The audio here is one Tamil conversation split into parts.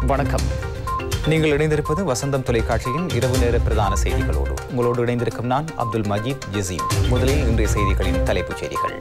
வணக்கம் நீங்கள் இணைந்திருப்பது வசந்தம் தொலைக்காட்சியின் இரவு நேர பிரதான செய்திகளோடு உங்களோடு இணைந்திருக்கும் நான் அப்துல் மஜீத் ஜசீம் முதலில் இன்றைய செய்திகளின் தலைப்புச் செய்திகள்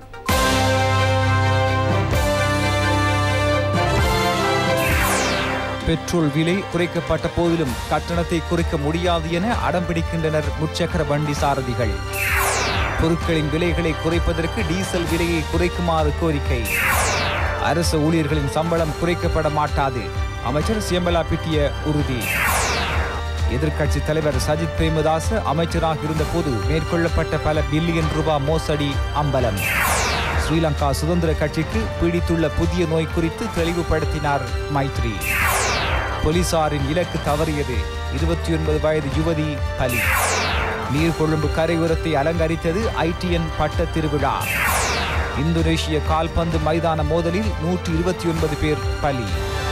பெட்ரோல் விலை குறைக்கப்பட்ட போதிலும் கட்டணத்தை குறைக்க முடியாது என அடம்பிடிக்கின்றனர் முச்சக்கர வண்டி சாரதிகள் பொருட்களின் விலைகளை குறைப்பதற்கு டீசல் விலையை குறைக்குமாறு கோரிக்கை அரசு ஊழியர்களின் சம்பளம் குறைக்கப்பட மாட்டாது அமைச்சர் சியம்பலா பிட்டிய உறுதி எதிர்க்கட்சி தலைவர் சஜித் பிரேமதாஸ் அமைச்சராக இருந்தபோது மேற்கொள்ளப்பட்ட பல பில்லியன் ரூபாய் மோசடி அம்பலம் ஸ்ரீலங்கா சுதந்திர கட்சிக்கு பீடித்துள்ள புதிய நோய் குறித்து தெளிவுபடுத்தினார் மைத்ரி போலீசாரின் இலக்கு தவறியது இருபத்தி ஒன்பது வயது யுவதி பலி நீர்கொழும்பு கரையோரத்தை அலங்கரித்தது ஐடிஎன் பட்ட திருவிழா இந்தோனேஷிய கால்பந்து மைதான மோதலில் நூற்றி இருபத்தி ஒன்பது பேர் பலி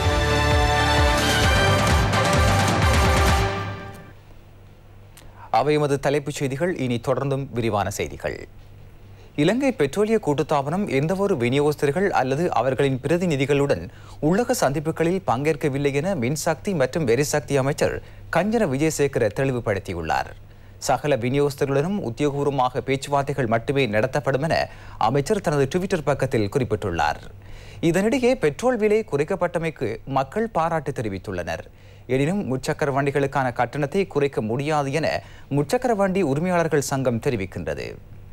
அவை எமது தலைப்புச் செய்திகள் இனி தொடர்ந்தும் விரிவான செய்திகள் இலங்கை பெட்ரோலிய கூட்டுத்தாபனம் எந்தவொரு விநியோகஸ்தர்கள் அல்லது அவர்களின் பிரதிநிதிகளுடன் உள்ளக சந்திப்புகளில் பங்கேற்கவில்லை என மின்சக்தி மற்றும் எரிசக்தி அமைச்சர் கஞ்சன விஜயசேகர தெளிவுபடுத்தியுள்ளார் சகல விநியோகஸ்தர்களுடனும் உத்தியோகபூர்வமாக பேச்சுவார்த்தைகள் மட்டுமே நடத்தப்படும் என அமைச்சர் தனது ட்விட்டர் பக்கத்தில் குறிப்பிட்டுள்ளார் இதனிடையே பெட்ரோல் விலை குறைக்கப்பட்டமைக்கு மக்கள் பாராட்டு தெரிவித்துள்ளனர் எனினும் முச்சக்கர வண்டிகளுக்கான கட்டணத்தை குறைக்க முடியாது என முச்சக்கர வண்டி உரிமையாளர்கள் சங்கம் தெரிவிக்கின்றது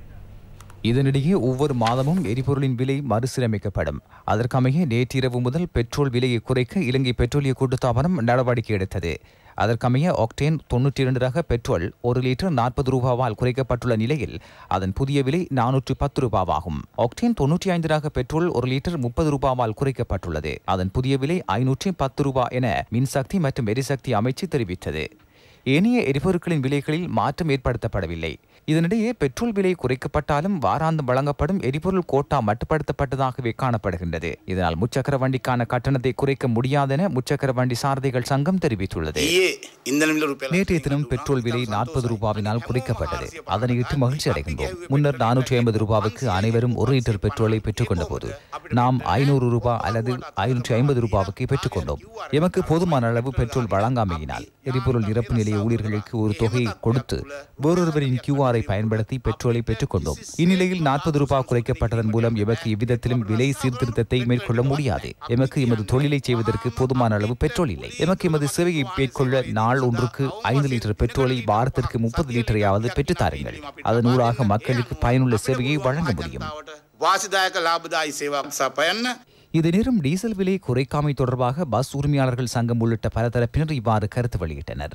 இதனிடையே ஒவ்வொரு மாதமும் எரிபொருளின் விலை மறுசீரமைக்கப்படும் அதற்கமைய நேற்றிரவு முதல் பெட்ரோல் விலையை குறைக்க இலங்கை பெட்ரோலிய கூட்டுத்தாபனம் நடவடிக்கை எடுத்தது அதற்கமைய ஆக்டேன் தொன்னூற்றி இரண்டு ரக பெட்ரோல் ஒரு லிட்டர் நாற்பது ரூபாவால் குறைக்கப்பட்டுள்ள நிலையில் அதன் புதிய விலை நானூற்று பத்து ரூபாவாகும் ஆக்டேன் தொன்னூற்றி ஐந்து ரக பெட்ரோல் ஒரு லிட்டர் முப்பது ரூபாவால் குறைக்கப்பட்டுள்ளது அதன் புதிய விலை ஐநூற்றி பத்து ரூபாய் என மின்சக்தி மற்றும் எரிசக்தி அமைச்சு தெரிவித்தது ஏனைய எரிபொருட்களின் விலைகளில் மாற்றம் ஏற்படுத்தப்படவில்லை இதனிடையே பெட்ரோல் விலை குறைக்கப்பட்டாலும் வாராந்தம் வழங்கப்படும் எரிபொருள் கோட்டா மட்டுப்படுத்தப்பட்டதாகவே காணப்படுகின்றது இதனால் முச்சக்கர வண்டிக்கான கட்டணத்தை குறைக்க முடியாதென முச்சக்கர வண்டி சாரதிகள் சங்கம் தெரிவித்துள்ளது ඊයේ ඉන්දන මිල රුපියල් நேற்றைய தினம் பெட்ரோல் விலை நாற்பது ரூபாவினால் குறைக்கப்பட்டது அதனையிட்டு மகிழ்ச்சி அடைகின்றோம் முன்னர் நானூற்றி ஐம்பது ரூபாவுக்கு அனைவரும் ஒரு லிட்டர் பெட்ரோலை பெற்றுக்கொண்ட போது நாம் ஐநூறு ரூபாய் அல்லது ஐநூற்றி ஐம்பது ரூபாவுக்கு பெற்றுக்கொண்டோம் எமக்கு போதுமான அளவு பெட்ரோல் வழங்காமையினால் எரிபொருள் நிரப்பு நிலைய ஊழியர்களுக்கு ஒரு தொகையை கொடுத்து வேறொருவரின் கியூஆரை பயன்படுத்தி பெட்ரோலை பெற்றுக்கொண்டோம் இந்நிலையில் நாற்பது ரூபாய் குறைக்கப்பட்டதன் மூலம் எமக்கு எவ்விதத்திலும் விலை சீர்திருத்தத்தை மேற்கொள்ள முடியாது எமக்கு எமது தொழிலை செய்வதற்கு போதுமான அளவு பெட்ரோல் இல்லை எமக்கு எமது சேவையை மேற்கொள்ள நாள் ஒன்றுக்கு ஐந்து லிட்டர் பெட்ரோலை வாரத்திற்கு முப்பது லிட்டரையாவது பெற்றுத் தாருங்கள் அதன் ஊடாக மக்களுக்கு பயனுள்ள சேவையை வழங்க முடியும் වාසිදායක ලාබදායි සේවක් සපයන්න இது நேரம் டீசல் விலை குறைக்காமை தொடர்பாக பஸ் உரிமையாளர்கள் சங்கம் உள்ளிட்ட பல தரப்பினர் இவ்வாறு கருத்து வெளியிட்டனர்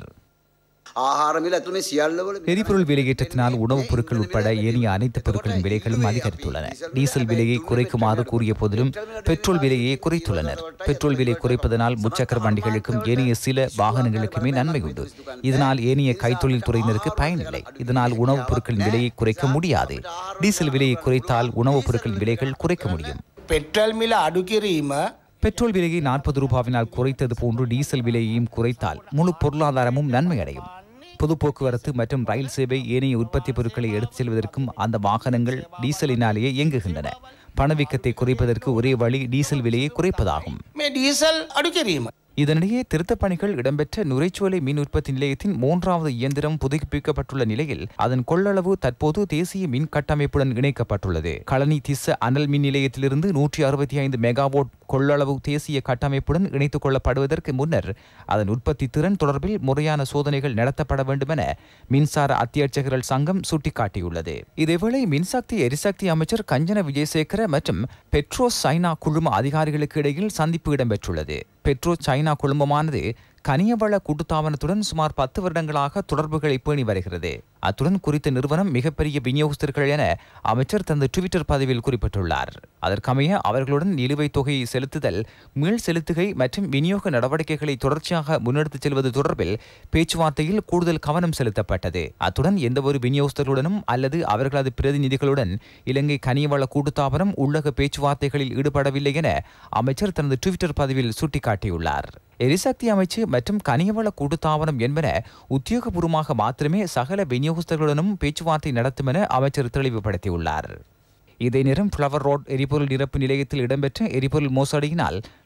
ආහාර මිල ඇතුනේ සියල්ලවල எரிபொருள் விலையேற்றத்தினால் உணவுப் பொருட்கள் உட்பட ஏனைய அனைத்து பொருட்களின் விலைகளும் அதிகரித்துள்ளன டீசல் விலையை குறைக்குமாறு கூறிய போதிலும் பெட்ரோல் விலையை குறைத்துள்ளனர் பெட்ரோல் விலை குறைப்பதனால் முச்சக்கர வண்டிகளுக்கும் ஏனைய சில வாகனங்களுக்குமே நன்மை உண்டு இதனால் ஏனைய கைத்தொழில் துறையினருக்கு பயனில்லை இதனால் உணவுப் பொருட்களின் விலையை குறைக்க முடியாது டீசல் விலையை குறைத்தால் உணவுப் பொருட்களின் விலைகள் குறைக்க முடியும் පෙට්‍රල් මිල අඩු කිරීම பெட்ரோல் விலையை நாற்பது ரூபாவினால் குறைத்தது போன்று டீசல் விலையையும் குறைத்தால் முழு பொருளாதாரமும் நன்மை அடையும் பொது போக்குவரத்து மற்றும் ரயில் சேவை ஏனைய உற்பத்தி பொருட்களை எடுத்துச் செல்வதற்கும் அந்த வாகனங்கள் டீசலினாலேயே இயங்குகின்றன பணவீக்கத்தை குறைப்பதற்கு ஒரே வழி டீசல் விலையை குறைப்பதாகும் මේ ඩීසල් අඩු කිරීම. இதனிடையே திருத்தப் பணிகள் இடம்பெற்ற நுரைச்சோலை மின் உற்பத்தி நிலையத்தின் மூன்றாவது இயந்திரம் புதுப்பிக்கப்பட்டுள்ள நிலையில் அதன் கொள்ளளவு தற்போது தேசிய மின் கட்டமைப்புடன் இணைக்கப்பட்டுள்ளது களனி திஸ்ஸ அனல் மின் நிலையத்திலிருந்து நூற்றி அறுபத்தி ஐந்து மெகாவோட் கொள்ளளவு தேசிய கட்டமைப்புடன் இணைத்துக் கொள்ளப்படுவதற்கு முன்னர் அதன் உற்பத்தி திறன் தொடர்பில் முறையான சோதனைகள் நடத்தப்பட வேண்டும் என மின்சார அத்தியட்சகர்கள் சங்கம் சுட்டிக்காட்டியுள்ளது இதேவேளை மின்சக்தி எரிசக்தி அமைச்சர் கஞ்சன விஜயசேகர மற்றும் பெட்ரோ சைனா குழும அதிகாரிகளுக்கு இடையில் சந்திப்பு இடம்பெற்றுள்ளது பெட்ரோ சைனா குழுமமானது கனியவள கூட்டுத்தாபனத்துடன் சுமார் பத்து வருடங்களாக தொடர்புகளை பேணி வருகிறது அத்துடன் குறித்த நிறுவனம் மிகப்பெரிய விநியோகஸ்தர்கள் என அமைச்சர் தனது ட்விட்டர் பதிவில் குறிப்பிட்டுள்ளார் அதற்கமைய அவர்களுடன் நிலுவைத் தொகையை செலுத்துதல் மீள் செலுத்துகை மற்றும் விநியோக நடவடிக்கைகளை தொடர்ச்சியாக முன்னெடுத்துச் செல்வது தொடர்பில் பேச்சுவார்த்தையில் கூடுதல் கவனம் செலுத்தப்பட்டது அத்துடன் எந்தவொரு விநியோகஸ்தர்களுடனும் அல்லது அவர்களது பிரதிநிதிகளுடன் இலங்கை கனியவள கூட்டுத்தாபனம் உள்ளக பேச்சுவார்த்தைகளில் ஈடுபடவில்லை என அமைச்சர் தனது ட்விட்டர் பதிவில் சுட்டிக்காட்டியுள்ளார் எரிசக்தி அமைச்சு மற்றும் கனியவள கூட்டுத்தாபனம் என்பன உத்தியோகபூர்வமாக மாத்திரமே சகல விநியோகஸ்தர்களுடனும் பேச்சுவார்த்தை நடத்தும் என அமைச்சர் தெளிவுபடுத்தியுள்ளார் இதே நேரம் ஃப்ளவர் ரோட் எரிபொருள் நிரப்பு நிலையத்தில் இடம்பெற்ற எரிபொருள் மோசடியினால்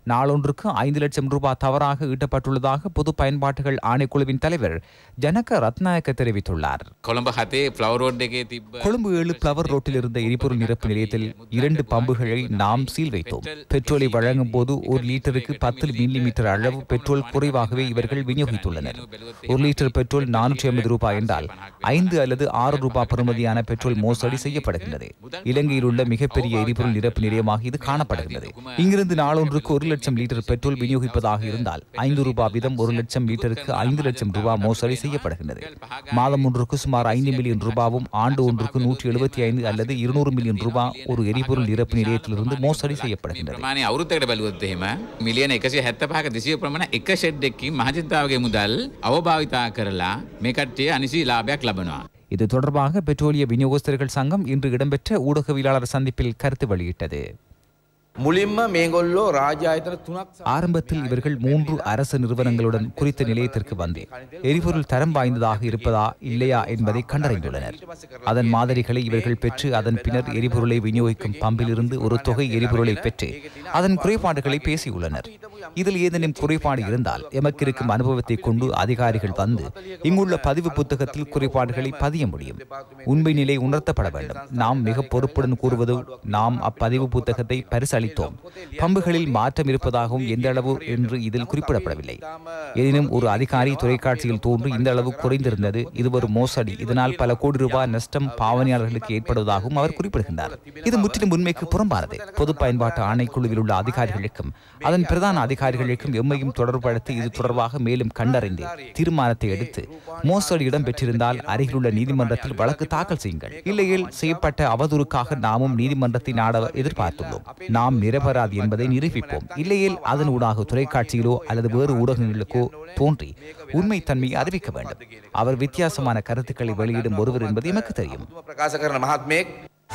நாளொன்றுக்கு ஐந்து லட்சம் ரூபாய் தவறாக ஈட்டப்பட்டுள்ளதாக பொது பயன்பாட்டுகள் ஆணைக்குழுவின் தலைவர் ஜனக ரத்நாயக்க தெரிவித்துள்ளார் කොළඹ හතේ ෆ්ලවරෝඩ් එකේ තිබ්බ கொழும்பு ஏழு பிளவர் ரோட்டில் இருந்த எரிபொருள் நிரப்பு நிலையத்தில் இரண்டு பம்புகளை நாம் சீல் வைத்தோம் பெட்ரோலை வழங்கும் போது ஒரு லிட்டருக்கு பத்து மில்லி மீட்டர் அளவு பெட்ரோல் குறைவாகவே இவர்கள் விநியோகித்துள்ளனர் ஒரு லிட்டர் பெட்ரோல் நானூற்றி ஐம்பது ரூபாய் என்றால் ஐந்து அல்லது ஆறு ரூபாய் பெறுமதியான பெட்ரோல் மோசடி செய்யப்படுகின்றது இலங்கையில் உள்ள மிகப்பெரிய எரிபொருள் நிரப்பு நிலையமாக இது காணப்படுகிறது இங்கிருந்து நாளொன்றுக்கு ஒரு லட்சம் லிட்டர் பெட்ரோல் விநியோகிப்பதாக இருந்தால் ஐந்து ரூபாய் வீதம் ஒரு லட்சம் லிட்டருக்கு ஐந்து லட்சம் ரூபாய் மோசடி செய்யப்படுகின்றது மாதம் ஒன்றுக்கு சுமார் ஐந்து மில்லியன் ரூபாவும் ஆண்டு ஒன்றுக்கு நூற்றி எழுபத்தி ஐந்து அல்லது இருநூறு மில்லியன் ரூபாய் ஒரு எரிபொருள் நிரப்பு நிலையத்திலிருந்து மோசடி செய்யப்படுகின்றது ප්‍රමාණය අවුරුත්තකට බැලුවොත් එහෙම මිලියන එකසි හැත්ත පහක දෙසිය ප්‍රමණ එක ෂෙඩ් එක්කින් මහජනතාවගේ මුදල් අවභාවිතා කරලා මේ කට්ටිය අනිසි ලාභයක් ලබනවා. இது தொடர்பாக பெட்ரோலிய விநியோகஸ்தர்கள் சங்கம் இன்று இடம்பெற்ற ஊடகவியலாளர் சந்திப்பில் கருத்து வெளியிட்டது මුලින්ම මේගොල්ලෝ රාජායතන තුනක් සහ ஆரம்பத்தில் இவர்கள் மூன்று அரசு நிறுவனங்களுடன் குறித்த நிலையத்திற்கு வந்து எரிபொருள் தரம் வாய்ந்ததாக இருப்பதா இல்லையா என்பதை கண்டறிந்துள்ளனர் அதன் மாதிரிகளை இவர்கள் பெற்று அதன் பின்னர் எரிபொருளை விநியோகிக்கும் பம்பிலிருந்து ஒரு தொகை எரிபொருளை பெற்று அதன் குறைபாடுகளை பேசியுள்ளனர் இதில் ஏதேனும் குறைபாடு இருந்தால் எமக்கு இருக்கும் அனுபவத்தை கொண்டு அதிகாரிகள் வந்து இங்குள்ள பதிவு புத்தகத்தில் குறைபாடுகளை பதிய முடியும் உண்மை நிலை உணர்த்தப்பட வேண்டும் நாம் மிக பொறுப்புடன் கூறுவது நாம் அப்பதிவு புத்தகத்தை பரிசளித்தோம் பம்புகளில் மாற்றம் இருப்பதாகவும் எந்த அளவு என்று இதில் குறிப்பிடப்படவில்லை எனினும் ஒரு அதிகாரி தொலைக்காட்சியில் தோன்றி இந்த அளவு குறைந்திருந்தது இது ஒரு மோசடி இதனால் பல கோடி ரூபாய் நஷ்டம் பாவனையாளர்களுக்கு ஏற்படுவதாகவும் அவர் குறிப்பிடுகின்றார் இது முற்றிலும் உண்மைக்கு புறம்பானது பொது பயன்பாட்டு ஆணைக்குழுவில் உள்ள அதிகாரிகளுக்கும் அதன் பிரதான அதிகாரிகளுக்கும் எம்மையும் தொடர்படுத்தி இது தொடர்பாக மேலும் கண்டறிந்து தீர்மானத்தை எடுத்து மோசடி இடம்பெற்றிருந்தால் அருகிலுள்ள நீதிமன்றத்தில் வழக்கு தாக்கல் செய்யுங்கள் இல்லையில் செய்யப்பட்ட அவதூறுக்காக நாமும் நீதிமன்றத்தை நாட எதிர்பார்த்துள்ளோம் நாம் நிரபராதி என்பதை நிரூபிப்போம் இல்லையில் அதன் ஊடாக தொலைக்காட்சியிலோ அல்லது வேறு ஊடகங்களுக்கோ தோன்றி உண்மை தன்மையை அறிவிக்க வேண்டும் அவர் வித்தியாசமான கருத்துக்களை வெளியிடும் ஒருவர் என்பது எமக்கு தெரியும் ප්‍රකාශ කරන මහත්මයෙක්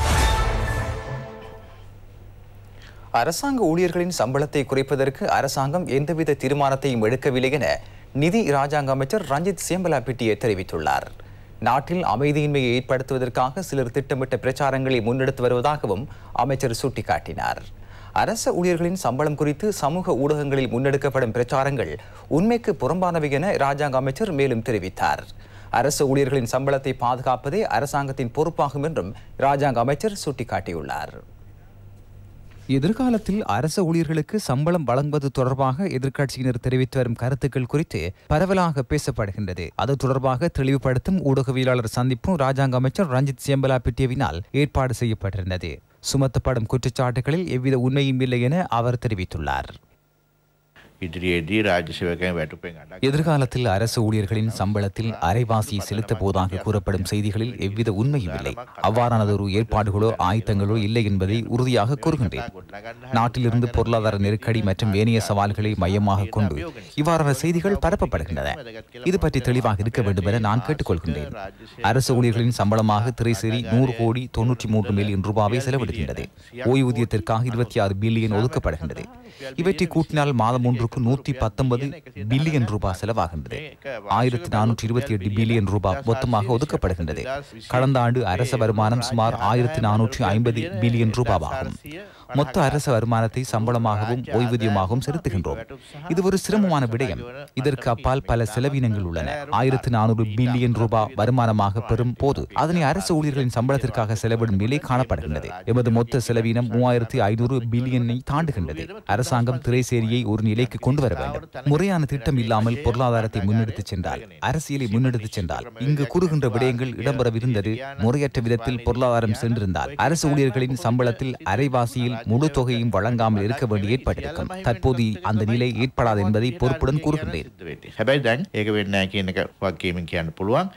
அரசாங்க ஊழியர்களின் சம்பளத்தை குறைப்பதற்கு அரசாங்கம் எந்தவித தீர்மானத்தையும் எடுக்கவில்லை என நிதி இராஜாங்க அமைச்சர் ரஞ்சித் சியம்பலா பிட்டியே தெரிவித்துள்ளார் நாட்டில் அமைதியின்மையை ஏற்படுத்துவதற்காக சிலர் திட்டமிட்ட பிரச்சாரங்களை முன்னெடுத்து வருவதாகவும் அமைச்சர் சுட்டிக்காட்டினார் அரச ஊழியர்களின் சம்பளம் குறித்து சமூக ஊடகங்களில் முன்னெடுக்கப்படும் பிரச்சாரங்கள் உண்மைக்கு புறம்பானவை என இராஜாங்க அமைச்சர் மேலும் தெரிவித்தார் அரசு ஊழியர்களின் சம்பளத்தை பாதுகாப்பதே அரசாங்கத்தின் பொறுப்பாகும் என்றும் இராஜாங்க அமைச்சர் சுட்டிக்காட்டியுள்ளார் எதிர்காலத்தில் அரச ஊழியர்களுக்கு சம்பளம் வழங்குவது தொடர்பாக எதிர்க்கட்சியினர் தெரிவித்து வரும் கருத்துக்கள் குறித்து பரவலாக பேசப்படுகின்றது அது தொடர்பாக தெளிவுபடுத்தும் ஊடகவியலாளர் சந்திப்பும் ராஜாங்க அமைச்சர் ரஞ்சித் சியம்பலா பிட்டியவினால் ஏற்பாடு செய்யப்பட்டிருந்தது சுமத்தப்படும் குற்றச்சாட்டுகளில் எவ்வித உண்மையும் இல்லை என அவர் தெரிவித்துள்ளார் ඉදිරියේදී රාජ්‍ය සේවකයන් වැටුපෙන් අඩක් எதிர்காலத்தில் அரசு ஊழியர்களின் சம்பளத்தில் அரைவாசியை செலுத்த போவதாக கூறப்படும் செய்திகளில் எவ்வித உண்மையும் இல்லை அவ்வாறானதொரு ஏற்பாடுகளோ ஆயத்தங்களோ இல்லை என்பதை உறுதியாக கூறுகின்றேன் நாட்டிலிருந்து பொருளாதார நெருக்கடி மற்றும் ஏனைய சவால்களை மையமாக கொண்டு இவ்வாறான செய்திகள் பரப்பப்படுகின்றன இது பற்றி தெளிவாக இருக்க வேண்டும் என நான் கேட்டுக்கொள்கின்றேன் அரசு ஊழியர்களின் சம்பளமாக திரைசேரி நூறு கோடி தொன்னூற்றி மூன்று மில்லியன் ரூபாவை செலவிடுகின்றது ஓய்வூதியத்திற்காக இருபத்தி ஆறு பில்லியன் ஒதுக்கப்படுகின்றது இவற்றை கூட்டினால் மாதம் ஒன்றுக்கு நூற்றி பத்தொன்பது பில்லியன் ரூபாய் செலவாகின்றது ஆயிரத்தி நானூற்றி இருபத்தி எட்டு பில்லியன் ரூபாய் மொத்தமாக ஒதுக்கப்படுகின்றது கடந்த ஆண்டு அரச வருமானம் சுமார் ஆயிரத்தி நானூற்றி ஐம்பது பில்லியன் ரூபாவாகும் மொத்த அரச வருமானத்தை சம்பளமாகவும் ஓய்வூதியமாகவும் செலுத்துகின்றோம் இது ஒரு சிரமமான விடயம் இதற்கு அப்பால் பல செலவினங்கள் உள்ளன ஆயிரத்தி நானூறு பில்லியன் ரூபாய் வருமானமாக பெறும் போது அதனை அரசு ஊழியர்களின் சம்பளத்திற்காக செலவிடும் நிலை காணப்படுகின்றது எமது மொத்த செலவினம் மூவாயிரத்தி ஐநூறு பில்லியனை தாண்டுகின்றது அரசாங்கம் திரைசேரியை ஒரு நிலைக்கு கொண்டு வர வேண்டும் முறையான திட்டம் இல்லாமல் பொருளாதாரத்தை முன்னெடுத்துச் சென்றால் அரசியலை முன்னெடுத்துச் சென்றால் இங்கு கூறுகின்ற விடயங்கள் இடம்பெறவிருந்தது முறையற்ற விதத்தில் பொருளாதாரம் சென்றிருந்தால் அரசு ஊழியர்களின் சம்பளத்தில் அரைவாசியில் முழு தொகையும் வழங்காமல் இருக்க வேண்டி ஏற்பட்டிருக்கும் தற்போது அந்த நிலை ஏற்படாது என்பதை பொறுப்புடன் கூறுகின்றேன் සිද්ධ වෙති. හැබැයි දැන් ඒක වෙන්න නැහැ කියන එක වගකීමෙන් කියන්න පුළුවන්.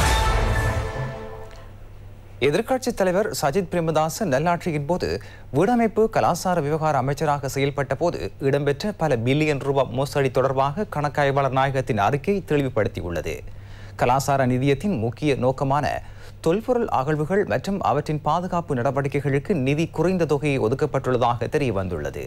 எதிர்க்கட்சித் தலைவர் சஜித் பிரேமதாச நல்லாட்சியின் போது வீடமைப்பு கலாசார விவகார அமைச்சராக செயல்பட்ட போது இடம்பெற்ற பல பில்லியன் ரூபாய் மோசடி தொடர்பாக கணக்காய்வாளர் நாயகத்தின் அறிக்கை தெளிவுபடுத்தியுள்ளது கலாசார நிதியத்தின் முக்கிய நோக்கமான தொல்பொருள் அகழ்வுகள் மற்றும் அவற்றின் பாதுகாப்பு நடவடிக்கைகளுக்கு நிதி குறைந்த தொகையை ஒதுக்கப்பட்டுள்ளதாக தெரிய வந்துள்ளது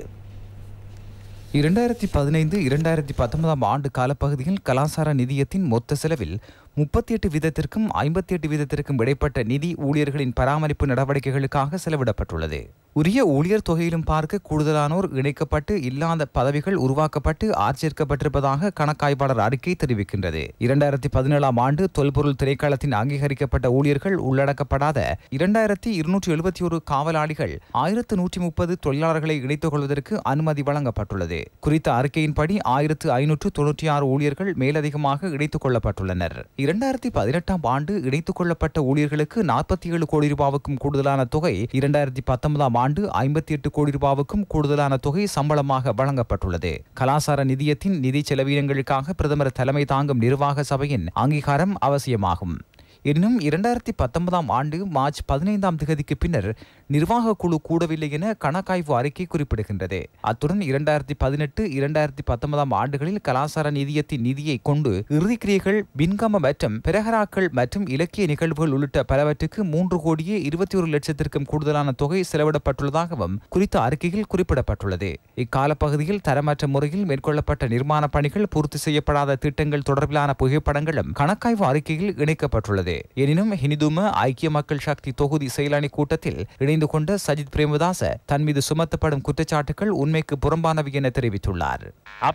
இரண்டாயிரத்தி பதினைந்து இரண்டாயிரத்தி பத்தொன்பதாம் ஆண்டு காலப்பகுதியில் கலாசார நிதியத்தின் மொத்த செலவில் முப்பத்தி எட்டு வீதத்திற்கும் ஐம்பத்தி எட்டு வீதத்திற்கும் இடைப்பட்ட நிதி ஊழியர்களின் பராமரிப்பு நடவடிக்கைகளுக்காக செலவிடப்பட்டுள்ளது உரிய ஊழியர் தொகையிலும் பார்க்க கூடுதலானோர் இணைக்கப்பட்டு இல்லாத பதவிகள் உருவாக்கப்பட்டு ஆட்சேர்க்கப்பட்டிருப்பதாக கணக்காய்வாளர் அறிக்கை தெரிவிக்கின்றது இரண்டாயிரத்தி பதினேழாம் ஆண்டு தொல்பொருள் திணைக்களத்தின் அங்கீகரிக்கப்பட்ட ஊழியர்கள் உள்ளடக்கப்படாத இரண்டாயிரத்தி இருநூற்றி எழுபத்தி ஒரு காவலாளிகள் ஆயிரத்து நூற்றி முப்பது தொழிலாளர்களை இணைத்துக் கொள்வதற்கு அனுமதி வழங்கப்பட்டுள்ளது குறித்த அறிக்கையின்படி ஆயிரத்து ஐநூற்று தொன்னூற்றி ஆறு ஊழியர்கள் மேலதிகமாக இணைத்துக் கொள்ளப்பட்டுள்ளனர் இரண்டாயிரத்தி பதினெட்டாம் ஆண்டு இணைத்துக் கொள்ளப்பட்ட ஊழியர்களுக்கு நாற்பத்தி ஏழு கோடி ரூபாவுக்கும் கூடுதலான தொகை இரண்டாயிரத்தி பத்தொன்பதாம் ஆண்டு ஐம்பத்தி எட்டு கோடி ரூபாவுக்கும் கூடுதலான தொகை சம்பளமாக வழங்கப்பட்டுள்ளது கலாசார நிதியத்தின் நிதி செலவீனங்களுக்காக பிரதமர் தலைமை தாங்கும் நிர்வாக சபையின் அங்கீகாரம் அவசியமாகும் எனினும் இரண்டாயிரத்தி பத்தொன்பதாம் ஆண்டு மார்ச் பதினைந்தாம் திகதிக்கு பின்னர் நிர்வாக குழு கூடவில்லை என கணக்காய்வு அறிக்கை குறிப்பிடுகின்றது அத்துடன் இரண்டாயிரத்தி பதினெட்டு இரண்டாயிரத்தி பத்தொன்பதாம் ஆண்டுகளில் கலாசார நிதியத்தின் நிதியை கொண்டு இறுதிக்கிரியைகள் விண்கம மற்றும் பிரகராக்கள் மற்றும் இலக்கிய நிகழ்வுகள் உள்ளிட்ட பலவற்றுக்கு மூன்று கோடியே இருபத்தி ஒரு லட்சத்திற்கும் கூடுதலான தொகை செலவிடப்பட்டுள்ளதாகவும் குறித்த அறிக்கையில் குறிப்பிடப்பட்டுள்ளது இக்காலப்பகுதியில் தரமற்ற முறையில் மேற்கொள்ளப்பட்ட நிர்மாண பணிகள் பூர்த்தி செய்யப்படாத திட்டங்கள் தொடர்பிலான புகைப்படங்களும் கணக்காய்வு அறிக்கையில் இணைக்கப்பட்டுள்ளது எனினும் ஹினிதும ஐக்கிய மக்கள் சக்தி தொகுதி செயலணி கூட்டத்தில் இணைந்து கொண்ட சஜித் பிரேமதாச தன் மீது சுமத்தப்படும் குற்றச்சாட்டுகள் உண்மைக்கு புறம்பானவை என தெரிவித்துள்ளார்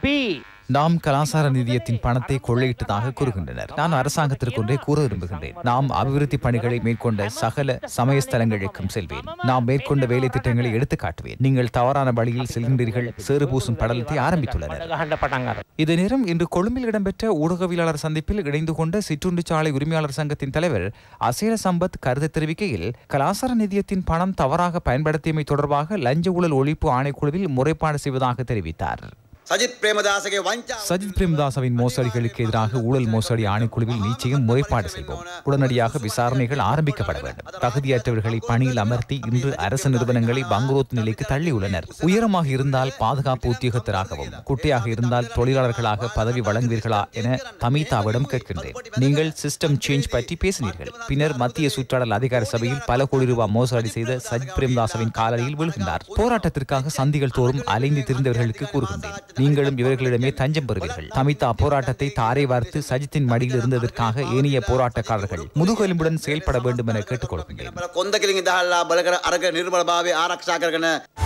நாம் கலாசார நிதியத்தின் பணத்தை கொள்ளையிட்டதாக கூறுகின்றனர் நான் அரசாங்கத்திற்கு ஒன்றே கூற விரும்புகின்றேன் நாம் அபிவிருத்தி பணிகளை மேற்கொண்ட சகல சமய ஸ்தலங்களுக்கும் செல்வேன் நாம் மேற்கொண்ட வேலை திட்டங்களை எடுத்துக் காட்டுவேன் நீங்கள் தவறான வழியில் செல்கின்றீர்கள் சேறு பூசும் படலத்தை ஆரம்பித்துள்ளனர் இதே நேரம் இன்று கொழும்பில் இடம்பெற்ற ஊடகவியலாளர் சந்திப்பில் இணைந்து கொண்ட சிற்றுண்டி சாலை உரிமையாளர் சங்கத்தின் தலைவர் அசேர சம்பத் கருத்து தெரிவிக்கையில் கலாசார நிதியத்தின் பணம் தவறாக பயன்படுத்தியமை தொடர்பாக லஞ்ச ஊழல் ஒழிப்பு ஆணைக்குழுவில் முறைப்பாடு செய்வதாக தெரிவித்தார் සජිත් ප්‍රේමදාසගේ වංචා சஜித் பிரேமதாசவின் மோசடிகளுக்கு எதிராக ஊழல் மோசடி ஆணைக்குழுவில் நிச்சயம் முறைப்பாடு செய்வோம் உடனடியாக விசாரணைகள் ஆரம்பிக்கப்பட வேண்டும் தகுதியற்றவர்களை பணியில் அமர்த்தி இன்று அரசு நிறுவனங்களை பங்குரோத்து நிலைக்கு தள்ளியுள்ளனர் உயரமாக இருந்தால் பாதுகாப்பு உத்தியோகத்தராகவும் குட்டையாக இருந்தால் தொழிலாளர்களாக பதவி வழங்குவீர்களா என தமிதாவிடம் கேட்கின்றேன் நீங்கள் சிஸ்டம் சேஞ்ச் பற்றி பேசினீர்கள் பின்னர் மத்திய சுற்றாடல் அதிகார சபையில் பல கோடி ரூபாய் மோசடி செய்த சஜித் பிரேமதாசவின் காலடியில் விழுகின்றார் போராட்டத்திற்காக சந்திகள் தோறும் அலைந்து திரிந்தவர்களுக்கு கூறுகின்றேன் நீங்களும் இவர்களிடமே தஞ்சம் பெறுவீர்கள் தமிதா போராட்டத்தை தாரை வார்த்து சஜித்தின் மடியில் இருந்ததற்காக ஏனைய போராட்டக்காரர்கள் முதுகெலும்புடன் செயல்பட வேண்டும் என கேட்டுக்கொள்கின்றேன் බල කොන්ද කෙලින් දහල්ලා බලකර අරග නිර්මල භාවය ආරක්ෂා කරගන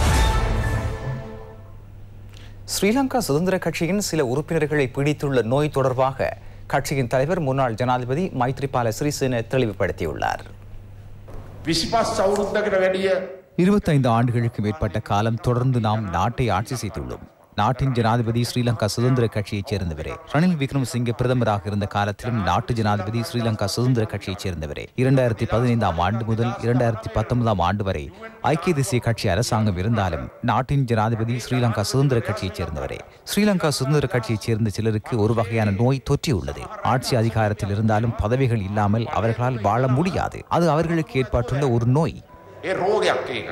ஸ்ரீலங்கா சுதந்திர கட்சியின் சில உறுப்பினர்களை பிடித்துள்ள நோய் தொடர்பாக கட்சியின் தலைவர் முன்னாள் ஜனாதிபதி மைத்ரிபால சிறிசேன தெளிவுபடுத்தியுள்ளார் විසිපස් අවුරුද්දකට වැඩිය இருபத்தைந்து ஆண்டுகளுக்கு மேற்பட்ட காலம் தொடர்ந்து நாம் நாட்டை ஆட்சி செய்துள்ளோம் நாட்டின் ஜனாதிபதி ஸ்ரீலங்கா சுதந்திர கட்சியைச் சேர்ந்தவரே ரணில் விக்ரமசிங்கே பிரதமராக இருந்த காலத்திலும் நாட்டு ஜனாதிபதி ஸ்ரீலங்கா சுதந்திர கட்சியைச் சேர்ந்தவரே இரண்டாயிரத்தி பதினைந்தாம் ஆண்டு முதல் இரண்டாயிரத்தி பத்தொன்பதாம் ஆண்டு வரை ஐக்கிய தேசிய கட்சி அரசாங்கம் இருந்தாலும் நாட்டின் ஜனாதிபதி ஸ்ரீலங்கா சுதந்திர கட்சியைச் சேர்ந்தவரே ஸ்ரீலங்கா சுதந்திர கட்சியைச் சேர்ந்த சிலருக்கு ஒரு வகையான நோய் தொற்றியுள்ளது ஆட்சி அதிகாரத்தில் இருந்தாலும் பதவிகள் இல்லாமல் அவர்களால் வாழ முடியாது அது அவர்களுக்கு ஏற்பட்டுள்ள ஒரு நோய் ඒ රෝගයක් ඒක.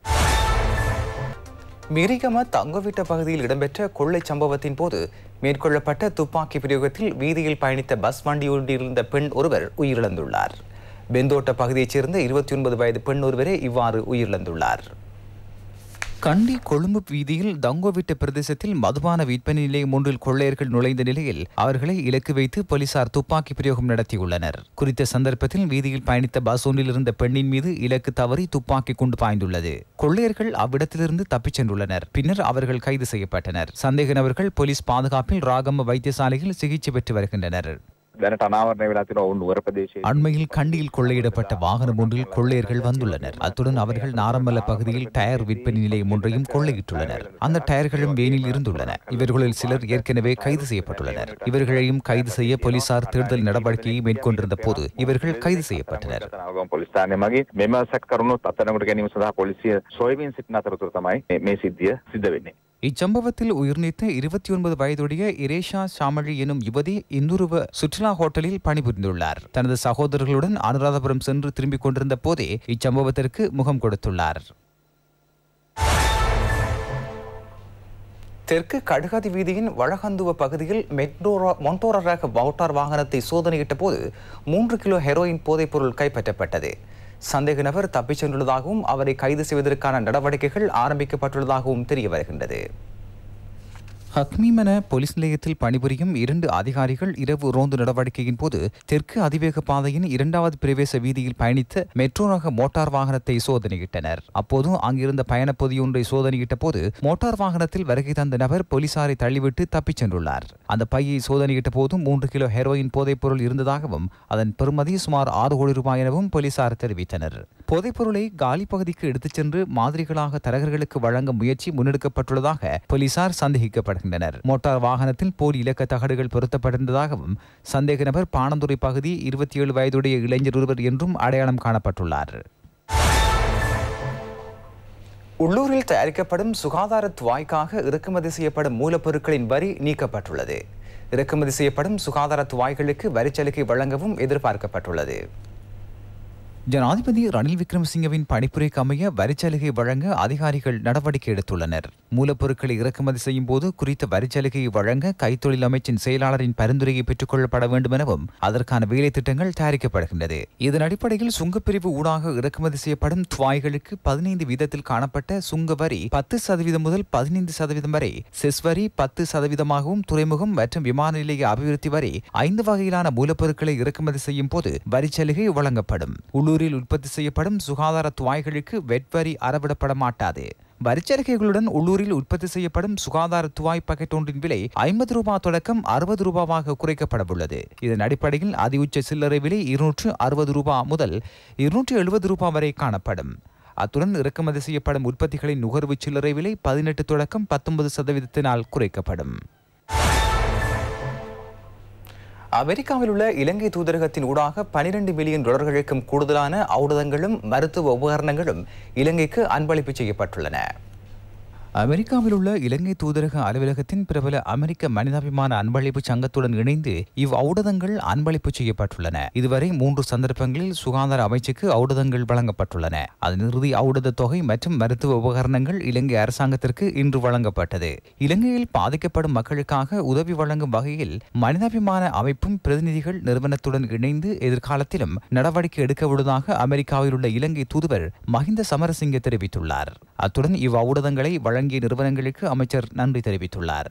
மிரிகம தங்கவிட்ட பகுதியில் இடம்பெற்ற கொள்ளை சம்பவத்தின் போது மேற்கொள்ளப்பட்ட துப்பாக்கி பிரயோகத்தில் வீதியில் பயணித்த பஸ் வண்டியொன்றில் இருந்த பெண் ஒருவர் உயிரிழந்துள்ளார் பெந்தோட்ட பகுதியைச் சேர்ந்த இருபத்தி ஒன்பது வயது பெண் ஒருவரே இவ்வாறு உயிரிழந்துள்ளார் கண்டி கொழும்பு வீதியில் தங்கோவிட்ட பிரதேசத்தில் மதுபான விற்பனை நிலையம் ஒன்றில் கொள்ளையர்கள் நுழைந்த நிலையில் அவர்களை இலக்கு வைத்து போலீசார் துப்பாக்கி பிரயோகம் நடத்தியுள்ளனர் குறித்த சந்தர்ப்பத்தில் வீதியில் பயணித்த பஸ் ஒன்றில் இருந்த பெண்ணின் மீது இலக்கு தவறி துப்பாக்கி கொண்டு பாய்ந்துள்ளது கொள்ளையர்கள் அவ்விடத்திலிருந்து தப்பிச் சென்றுள்ளனர் பின்னர் அவர்கள் கைது செய்யப்பட்டனர் சந்தேக நபர்கள் போலீஸ் பாதுகாப்பில் ராகம வைத்தியசாலையில் சிகிச்சை பெற்று வருகின்றனர் දැනට අනාවරණය වෙලා තියෙන ඔවුන් නුවර ප්‍රදේශයේ அண்மையில் கண்டியில் கொள்ளையிடப்பட்ட வாகனம் ஒன்றில் கொள்ளையர்கள் வந்துள்ளனர் அத்துடன் அவர்கள் நாரமல்ல பகுதியில் டயர் விற்பனை நிலையம் ஒன்றையும் கொள்ளையிட்டுள்ளனர் அந்த டயர்களும் வேனில் இருந்துள்ளன இவர்களில் சிலர் ஏற்கனவே கைது செய்யப்பட்டுள்ளனர் இவர்களையும் கைது செய்ய போலீசார் தேடுதல் நடவடிக்கையை மேற்கொண்டிருந்த போது இவர்கள் கைது செய்யப்பட்டனர் තනවගම පොලිස් ස්ථානය මගින් මෙම සැක කරුණුත් අත්අඩංගුවට ගැනීම සඳහා පොලිසිය සොයමින් සිටින අතරතුර තමයි මේ- මේ සිද්ධිය සිද්ධ වෙන්නේ. இச்சம்பவத்தில் உயிர்நீத்த இருபத்தி ஒன்பது வயதுடைய இரேஷா சாமழி எனும் யுவதி இந்துருவ சுற்றுலா ஹோட்டலில் பணிபுரிந்துள்ளார் தனது சகோதரர்களுடன் அனுராதபுரம் சென்று திரும்பிக் கொண்டிருந்த போதே இச்சம்பவத்திற்கு முகம் கொடுத்துள்ளார் தெற்கு கடுகாதி வீதியின் வழகந்துவ பகுதியில் மெட்ரோரா மொன்டோரா ரக மோட்டார் வாகனத்தை சோதனையிட்ட போது மூன்று கிலோ ஹெரோயின் போதைப்பொருள் கைப்பற்றப்பட்டது சந்தேக நபர் தப்பிச் சென்றுள்ளதாகவும் அவரை கைது செய்வதற்கான நடவடிக்கைகள் ஆரம்பிக்கப்பட்டுள்ளதாகவும் தெரிய வருகின்றது ஹக்மீம் என போலீஸ் நிலையத்தில் பணிபுரியும் இரண்டு அதிகாரிகள் இரவு ரோந்து நடவடிக்கையின் போது தெற்கு அதிவேக பாதையின் இரண்டாவது பிரவேச வீதியில் பயணித்த மெட்ரோ ரக மோட்டார் வாகனத்தை சோதனையிட்டனர் அப்போது அங்கிருந்த பயணப் பொதியொன்றை சோதனையிட்ட போது மோட்டார் வாகனத்தில் வருகை தந்த நபர் போலீசாரை தள்ளிவிட்டு தப்பிச் சென்றுள்ளார் அந்த பையை சோதனையிட்ட போது மூன்று கிலோ ஹெரோயின் போதைப்பொருள் இருந்ததாகவும் அதன் பெறுமதி சுமார் ஆறு கோடி ரூபாய் எனவும் போலீசார் தெரிவித்தனர் போதைப்பொருளை காலி பகுதிக்கு எடுத்துச் சென்று மாதிரிகளாக தரகர்களுக்கு வழங்க முயற்சி முன்னெடுக்கப்பட்டுள்ளதாக போலீசார் சந்தேகிக்கப்படுகின்றனர் மோட்டார் வாகனத்தில் போலி இலக்க தகடுகள் பொருத்தப்பட்டிருந்ததாகவும் சந்தேக நபர் பாணந்துறை பகுதி இருபத்தி ஏழு வயதுடைய இளைஞர் ஒருவர் என்றும் அடையாளம் காணப்பட்டுள்ளார் உள்ளூரில் தயாரிக்கப்படும் சுகாதார துவாய்க்காக இறக்குமதி செய்யப்படும் மூலப்பொருட்களின் வரி நீக்கப்பட்டுள்ளது இறக்குமதி செய்யப்படும் சுகாதார துவாய்களுக்கு வரிச்சலுகை வழங்கவும் எதிர்பார்க்கப்பட்டுள்ளது ஜனாதிபதி ரணில் விக்ரமசிங்கவின் பணிப்புரைக்கு அமைய வரிச்சலுகை வழங்க அதிகாரிகள் நடவடிக்கை எடுத்துள்ளனர் மூலப்பொருட்களை இறக்குமதி செய்யும் போது குறித்த வரிச்சலுகையை வழங்க கைத்தொழில் அமைச்சின் செயலாளரின் பரிந்துரையை பெற்றுக் கொள்ளப்பட வேண்டும் எனவும் அதற்கான வேலை திட்டங்கள் தயாரிக்கப்படுகின்றது இதன் அடிப்படையில் சுங்கப்பிரிவு ஊடாக இறக்குமதி செய்யப்படும் துவாய்களுக்கு பதினைந்து வீதத்தில் காணப்பட்ட சுங்க வரி பத்து சதவீதம் முதல் பதினைந்து சதவீதம் வரை செஸ் வரி பத்து சதவீதமாகவும் துறைமுகம் மற்றும் விமான நிலைய அபிவிருத்தி வரி ஐந்து வகையிலான மூலப்பொருட்களை இறக்குமதி செய்யும் போது வரிச்சலுகை வழங்கப்படும் உள்ளூரில் உற்பத்தி செய்யப்படும் சுகாதார துவாய்களுக்கு வெட் வரி அறவிடப்பட மாட்டாது வரிச்சலுகைகளுடன் உள்ளூரில் உற்பத்தி செய்யப்படும் சுகாதார துவாய் பாக்கெட் ஒன்றின் விலை ஐம்பது ரூபாய் தொடக்கம் அறுபது ரூபாவாக குறைக்கப்படவுள்ளது இதன் அடிப்படையில் அதிஉச்ச சில்லறை விலை இருநூற்று அறுபது ரூபாய் முதல் இருநூற்று எழுபது ரூபாய் வரை காணப்படும் அத்துடன் இறக்குமதி செய்யப்படும் உற்பத்திகளின் நுகர்வு சில்லறை விலை பதினெட்டு தொடக்கம் பத்தொன்பது சதவீதத்தினால் குறைக்கப்படும் அமெரிக்காவில் உள்ள இலங்கை தூதரகத்தின் ஊடாக பனிரெண்டு மில்லியன் டாலர்களுக்கும் கூடுதலான ஔடதங்களும் மருத்துவ உபகரணங்களும் இலங்கைக்கு அன்பளிப்பு செய்யப்பட்டுள்ளன அமெரிக்காவில் உள்ள இலங்கை தூதரக அலுவலகத்தின் பிரபல அமெரிக்க மனிதாபிமான அன்பளிப்பு சங்கத்துடன் இணைந்து இவ் ஔடதங்கள் அன்பளிப்பு செய்யப்பட்டுள்ளன இதுவரை மூன்று சந்தர்ப்பங்களில் சுகாதார அமைச்சுக்கு ஔடதங்கள் வழங்கப்பட்டுள்ளன அதன் இறுதி ஔடத தொகை மற்றும் மருத்துவ உபகரணங்கள் இலங்கை அரசாங்கத்திற்கு இன்று வழங்கப்பட்டது இலங்கையில் பாதிக்கப்படும் மக்களுக்காக உதவி வழங்கும் வகையில் மனிதாபிமான அமைப்பும் பிரதிநிதிகள் நிறுவனத்துடன் இணைந்து எதிர்காலத்திலும் நடவடிக்கை எடுக்க உள்ளதாக அமெரிக்காவில் உள்ள இலங்கை தூதுவர் மஹிந்த சமரசிங்க தெரிவித்துள்ளார் அத்துடன் இவ் ஔடதங்களை வழங்கிய நிறுவனங்களுக்கு அமைச்சர் நன்றி தெரிவித்துள்ளார்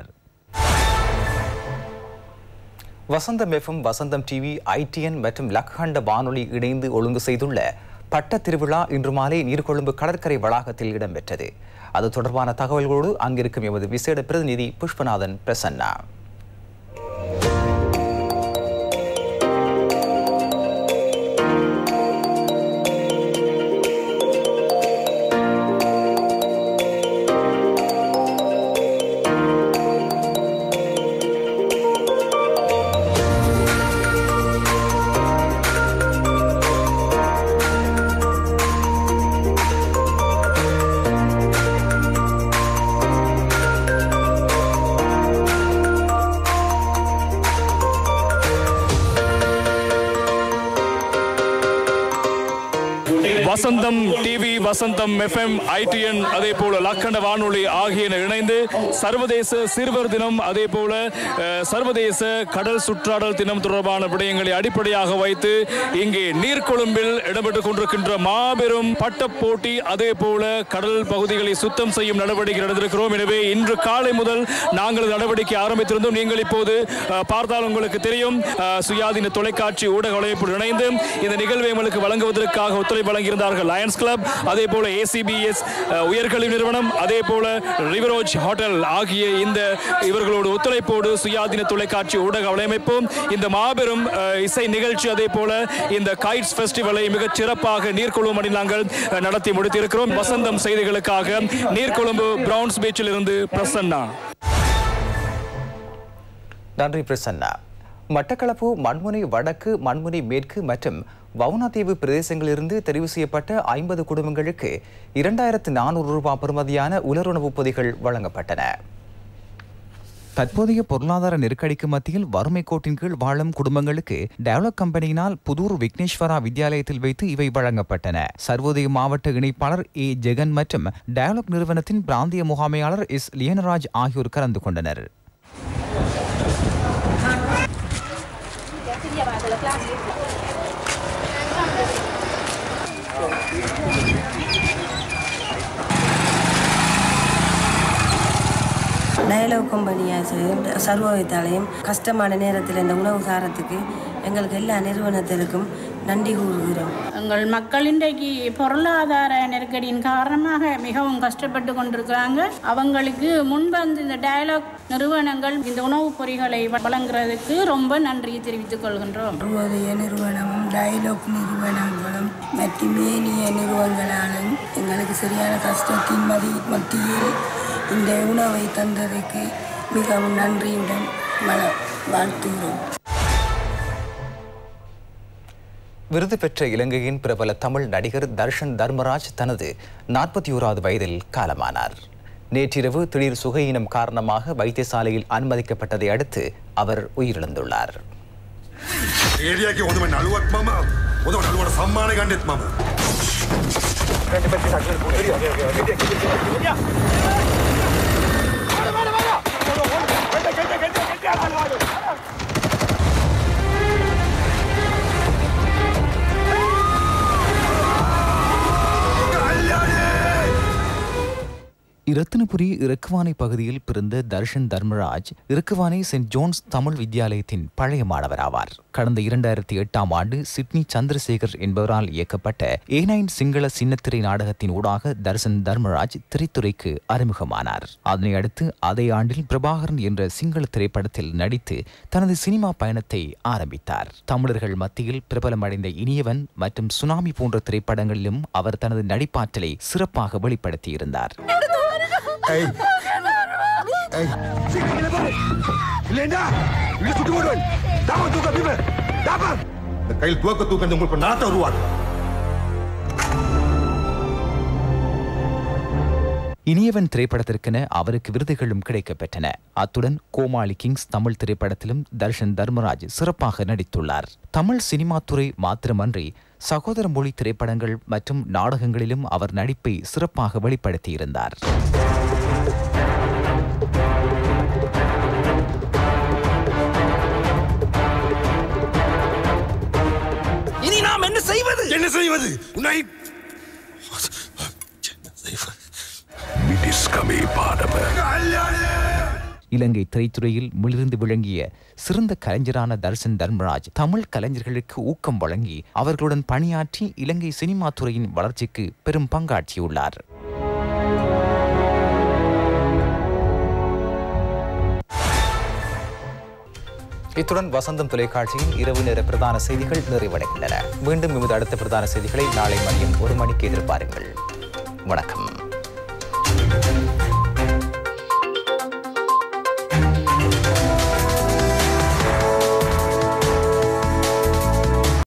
Vasantham FM Vasantham TV ITN மற்றும் லக்ஹண்ட வானொலி இணைந்து ஒழுங்கு செய்துள்ள பட்ட திருவிழா இன்று மாலை நீர்கொழும்பு கடற்கரை வளாகத்தில் இடம்பெற்றது அது தொடர்பான தகவல்களோடு அங்கிருக்கும் எமது விசேட பிரதிநிதி Pushpanathan Prasanna Vasantham TV Vasantham FM ITN அதே போல லக்கண்ட வானொலி ஆகியன இணைந்து சர்வதேச சிறுவர் தினம் அதே போல அஹ், சர்வதேச கடல் சுற்றாடல் தினம் தொடர்பான விடயங்களை அடிப்படையாக வைத்து இங்கே நீர்கொழும்பில் இடம்பெற்றுக் கொண்டிருக்கின்ற மாபெரும் பட்டப் போட்டி அதே போல கடல் பகுதிகளை சுத்தம் செய்யும் நடவடிக்கை நடந்திருக்கிறோம் எனவே இன்று காலை முதல் நாங்கள் நடவடிக்கை ஆரம்பித்திருந்தோம் நீங்கள் இப்போது அஹ், பார்த்தால் உங்களுக்கு தெரியும் அஹ், சுயாதீன தொலைக்காட்சி ஊடக வலைப்பு இணைந்து இந்த நிகழ்வை எங்களுக்கு வழங்குவதற்காக ஒத்துழைப்பு வழங்கியிருந்தார்கள் லயன்ஸ் கிளப் அதே போல ஏசிபிஎஸ் உயர்கல்வி நிறுவனம் அதே போல ரிவரோஜ் ஹோட்டல் ஆகிய இந்த இவர்களோடு ஒத்துழைப்போடு சுயாதீன தொலைக்காட்சி ஊடக வலையமைப்பும் இந்த மாபெரும் அஹ், இசை நிகழ்ச்சி அதே போல இந்த கைட்ஸ் ஃபெஸ்டிவலை மிகச் சிறப்பாக நீர்கொழும்பு அணி நாங்கள் அஹ், நடத்தி முடித்திருக்கிறோம் வசந்தம் செய்திகளுக்காக நீர்கொழும்பு பிரவுன்ஸ் பீச்சில் இருந்து பிரசன்னா நன்றி பிரசன்னா மட்டக்களப்பு மண்முனை வடக்கு மண்முனை மேற்கு மற்றும் வவுனாதீவு பிரதேசங்களிலிருந்து தெரிவு செய்யப்பட்ட ஐம்பது குடும்பங்களுக்கு இரண்டாயிரத்து நானூறு ரூபாய் பெறுமதியான உலருணவுப் பொதிகள் வழங்கப்பட்டன தற்போதைய பொருளாதார நெருக்கடிக்கு மத்தியில் வறுமை கோட்டின் கீழ் வாழும் குடும்பங்களுக்கு டெவலப் கம்பெனியினால் புதூர் விக்னேஸ்வரா வித்யாலயத்தில் வைத்து இவை வழங்கப்பட்டன சர்வோதய மாவட்ட இணைப்பாளர் ஏ ஜெகன் மற்றும் டெவலப் நிறுவனத்தின் பிராந்திய முகாமையாளர் எஸ் லியனராஜ் ஆகியோர் கலந்து கொண்டனர் டயலாக் கம்பெனியா வைத்தியசாலையும் சர்வ வைத்தியாலயம் கஷ்டமான நேரத்தில் இந்த உணவு சாரத்துக்கு எங்களுக்கு எல்லா நிறுவனத்திற்கும் நன்றி கூறுகிறோம் எங்கள் மக்கள் இன்றைக்கு பொருளாதார நெருக்கடியின் காரணமாக மிகவும் கஷ்டப்பட்டு கொண்டிருக்கிறாங்க அவங்களுக்கு முன்வந்து இந்த டயலாக் நிறுவனங்கள் இந்த உணவுப் பொறிகளை வழங்குறதுக்கு ரொம்ப நன்றியை தெரிவித்துக் கொள்கின்றோம் உதய நிறுவனமும் டயலாக் நிறுவனங்களும் மற்றும் ஏனைய நிறுவனங்களாலும் எங்களுக்கு சரியான கஷ்டத்தின் மதி மத்தியில் இந்த உணவை தந்ததுக்கு மிகவும் நன்றியுடன் மன வாழ்த்துகிறோம் விருது பெற்ற இலங்கையின் பிரபல தமிழ் நடிகர் தர்ஷன் தர்மராஜ் தனது நாற்பத்தி ஓராவது வயதில் காலமானார் நேற்றிரவு திடீர் சுகையினம் காரணமாக வைத்தியசாலையில் அனுமதிக்கப்பட்டதை அடுத்து அவர் உயிரிழந்துள்ளார் ඒරියගේ හොඳම නළුවක් මම හොඳම නළුවට සම්මානය ගණ්ඩෙත් මම இரத்தினபுரி இறக்குவானை பகுதியில் பிறந்த தர்ஷன் தர்மராஜ் இறக்குவானை சென்ட் ஜோன்ஸ் தமிழ் வித்யாலயத்தின் பழைய மாணவராவார் கடந்த இரண்டாயிரத்தி எட்டாம் ஆண்டு சிட்னி சந்திரசேகர் என்பவரால் இயக்கப்பட்ட ஏனைன் சிங்கள சின்னத்திரை நாடகத்தின் ஊடாக தர்ஷன் தர்மராஜ் திரைத்துறைக்கு அறிமுகமானார் அதனை அடுத்து அதே ஆண்டில் பிரபாகரன் என்ற சிங்கள திரைப்படத்தில் நடித்து தனது சினிமா பயணத்தை ஆரம்பித்தார் தமிழர்கள் மத்தியில் பிரபலமடைந்த இனியவன் மற்றும் சுனாமி போன்ற திரைப்படங்களிலும் அவர் தனது நடிப்பாற்றலை சிறப்பாக வெளிப்படுத்தியிருந்தார் ඇයි ඇයි ලෙන්ඩා ඉල සුටිමුඩුවන් දම තුක බිම දපන් කයිල් තුවක තුකඳ මුල්ප නාතවරුවන් இனியவன் திரைப்படத்திற்கென அவருக்கு விருதுகளும் கிடைக்கப்பெற்றன அத்துடன் கோமாளி கிங்ஸ் தமிழ் திரைப்படத்திலும் தர்ஷன் தர்மராஜ் சிறப்பாக நடித்துள்ளார் தமிழ் சினிமா துறை மாத்திரமன்றி சகோதர மொழி திரைப்படங்கள் மற்றும் நாடகங்களிலும் அவர் நடிப்பை சிறப்பாக வெளிப்படுத்தியிருந்தார் இனி நாம் என்ன செய்வது என்ன செய்வது உன்னை மிடிஸ்கமே பாடம இலங்கை திரைத்துறையில் மிளிர்ந்து விளங்கிய சிறந்த கலைஞரான தர்சன் தர்மராஜ் தமிழ் கலைஞர்களுக்கு ஊக்கம் வழங்கி அவர்களுடன் பணியாற்றி இலங்கை சினிமா துறையின் வளர்ச்சிக்கு பெரும் பங்காற்றியுள்ளார் இத்துடன் வசந்தம் தொலைக்காட்சியின் இரவு நேர பிரதான செய்திகள் நிறைவடைகின்றன மீண்டும் எமது அடுத்த பிரதான செய்திகளை நாளை மதியம் ஒரு மணிக்கு எதிர்பாருங்கள் வணக்கம்